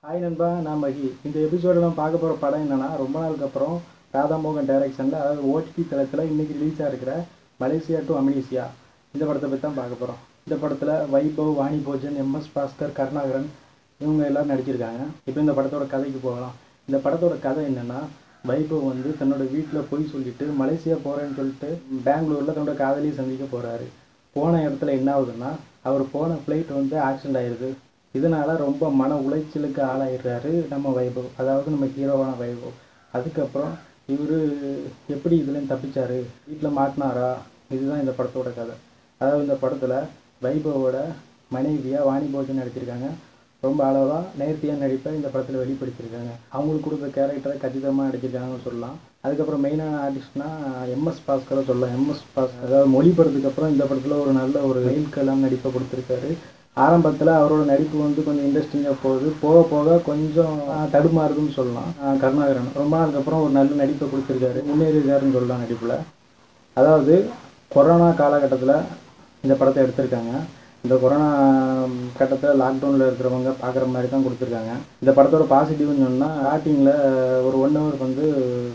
hi நண்பா நான் மகி இந்த எபிசோடில் நம்ம பார்க்க போகிற படம் என்னன்னா ரொம்ப நாளுக்கு அப்புறம் ராதாமோகன் டைரக்ஷனில் அதாவது ஓடிடி தளத்தில் இன்றைக்கி ரிலீஸ் ஆகிருக்கிற மலேசியா டு அமினிசியா இந்த படத்தை பற்றி தான் பார்க்க போகிறோம் இந்த படத்தில் வைபவ் வாணி போஜன் எம்எஸ் பாஸ்கர் கருணாகரன் இவங்க எல்லோரும் நடிச்சிருக்காங்க இப்போ இந்த படத்தோட கதைக்கு போகலாம் இந்த படத்தோட கதை என்னென்னா வைபவ் வந்து தன்னோட வீட்டில் போய் சொல்லிட்டு மலேசியா போகிறேன்னு சொல்லிட்டு பெங்களூரில் தன்னோட காதலியை சந்திக்க போகிறாரு போன இடத்துல என்ன ஆகுதுன்னா அவர் போன ஃப்ளைட் வந்து ஆக்சிடென்ட் ஆயிடுது இதனால ரொம்ப மன உளைச்சலுக்கு ஆளாயிடுறாரு நம்ம வைபவ் அதாவது நம்ம ஹீரோவான வைபவ் அதுக்கப்புறம் இவர் எப்படி இதுலேருந்து தப்பிச்சாரு வீட்டில் மாட்டினாரா இதுதான் இந்த படத்தோட கதை அதாவது இந்த படத்தில் வைபவோட மனைவியாக வாணி போஜன் நடிச்சிருக்காங்க ரொம்ப அளவாக நேர்த்தியாக நடிப்பை இந்த படத்தில் வெளிப்படுத்தியிருக்காங்க அவங்களுக்கு கொடுத்த கேரக்டரை கச்சிதமாக நடிச்சிருக்காங்கன்னு சொல்லலாம் அதுக்கப்புறம் மெயினான ஆர்டிஸ்ட்னா எம்எஸ் பாஸ்கரை சொல்லலாம் எம்எஸ் பாஸ் அதாவது மொழி படத்துக்கு அப்புறம் இந்த படத்தில் ஒரு நல்ல ஒரு வெயில்கெல்லாம் நடிப்பை கொடுத்துருக்காரு ஆரம்பத்தில் அவரோட நடிப்பு வந்து கொஞ்சம் இன்ட்ரெஸ்டிங்காக போகுது போக போக கொஞ்சம் தடுமாறுதுன்னு சொல்லலாம் ஆஹ் கருணாகரன் ரொம்ப நாளுக்கு அப்புறம் ஒரு நல்ல நடிப்பை கொடுத்துருக்காரு முன்னேறியிருக்காருன்னு சொல்லலாம் நடிப்பில் அதாவது கொரோனா காலகட்டத்தில் இந்த படத்தை எடுத்திருக்காங்க இந்த கொரோனா கட்டத்தில் லாக்டவுனில் இருக்கிறவங்க பார்க்குற மாதிரி தான் கொடுத்துருக்காங்க இந்த படத்தோட பாசிட்டிவ்னு சொன்னால் ஸ்டார்டிங்கில் ஒரு ஒன் ஹவர் வந்து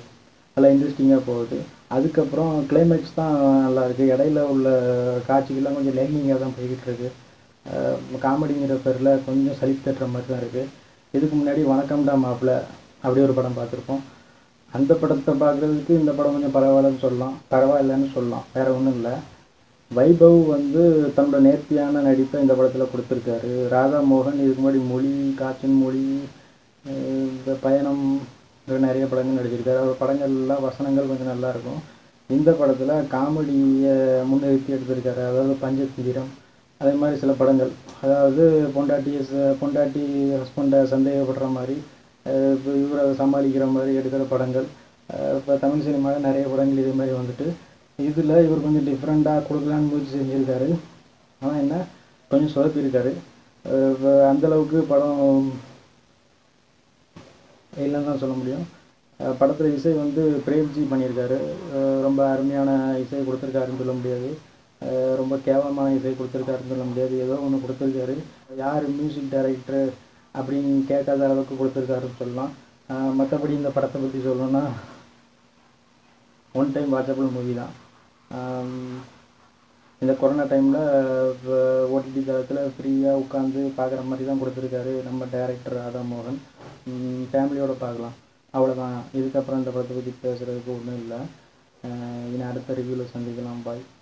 நல்லா இன்ட்ரெஸ்டிங்காக போகுது அதுக்கப்புறம் கிளைமேக்ஸ் தான் நல்லா இருக்குது இடையில உள்ள காட்சிகள்லாம் கொஞ்சம் லேகிங்காக தான் போய்கிட்டு இருக்கு காமெடிங்கிற பேரில் கொஞ்சம் சலிப்பு தட்டுற மாதிரி தான் இருக்குது இதுக்கு முன்னாடி வணக்கம்டா மாப்பிள்ள அப்படி ஒரு படம் பார்த்துருப்போம் அந்த படத்தை பார்க்குறதுக்கு இந்த படம் கொஞ்சம் பரவாயில்லன்னு சொல்லலாம் பரவாயில்லன்னு சொல்லலாம் வேறு ஒன்றும் இல்லை வைபவ் வந்து தன்னோட நேர்த்தியான நடிப்பை இந்த படத்தில் கொடுத்துருக்காரு ராதா மோகன் இதுக்கு முன்னாடி மொழி காற்றின் மொழி அஹ் இந்த பயணம் இந்த நிறைய படங்கள் நடிச்சிருக்காரு அவர் படங்கள்லாம் வசனங்கள் கொஞ்சம் நல்லா இருக்கும் இந்த படத்தில் காமெடியை முன்னிறுத்தி எடுத்திருக்காரு அதாவது பஞ்சதந்திரம் அதே மாதிரி சில படங்கள் அதாவது பொண்டாட்டி பொண்டாட்டி ஹஸ்பண்டை சந்தேகப்படுற மாதிரி அஹ் இப்போ இவரை சமாளிக்கிற மாதிரி எடுக்கிற படங்கள் அஹ் இப்போ தமிழ் சினிமாவில் நிறைய படங்கள் இதே மாதிரி வந்துட்டு இதில் இவர் கொஞ்சம் டிஃப்ரெண்ட்டாக கொடுக்கலான்னு முயற்சி செஞ்சுருக்காரு ஆனால் என்ன கொஞ்சம் சொதப்பியிருக்காரு அஹ் இப்ப அந்த அளவுக்கு படம் இல்லைன்னு தான் சொல்ல முடியும் படத்தில் இசை வந்து பிரேம்ஜி பண்ணியிருக்காரு அஹ் ரொம்ப அருமையான இசை கொடுத்துருக்காருன்னு சொல்ல முடியாது அஹ் ரொம்ப கேவலமான இசை கொடுத்துருக்காருன்னு சொல்ல முடியாது ஏதோ ஒன்று கொடுத்துருக்காரு யார் மியூசிக் டைரக்டர் அப்படின்னு கேட்காத அளவுக்கு கொடுத்துருக்காருன்னு சொல்லலாம் அஹ் மற்றபடி இந்த படத்தை பற்றி சொல்லணும்னா ஒன் டைம் வாட்சபிள் மூவி தான் ஆம், இந்த கொரோனா டைமில் ஓடிடி தளத்தில் ஃப்ரீயாக உட்காந்து பார்க்குற மாதிரி தான் கொடுத்துருக்காரு நம்ம டைரக்டர் ராதா மோகன் ஃபேமிலியோட பார்க்கலாம் அவ்வளோதான் இதுக்கப்புறம் இந்த படத்தை பற்றி பேசுகிறதுக்கு ஒன்றும் இல்லை இனி அடுத்த ரிவ்யூவில் சந்திக்கலாம் பாய்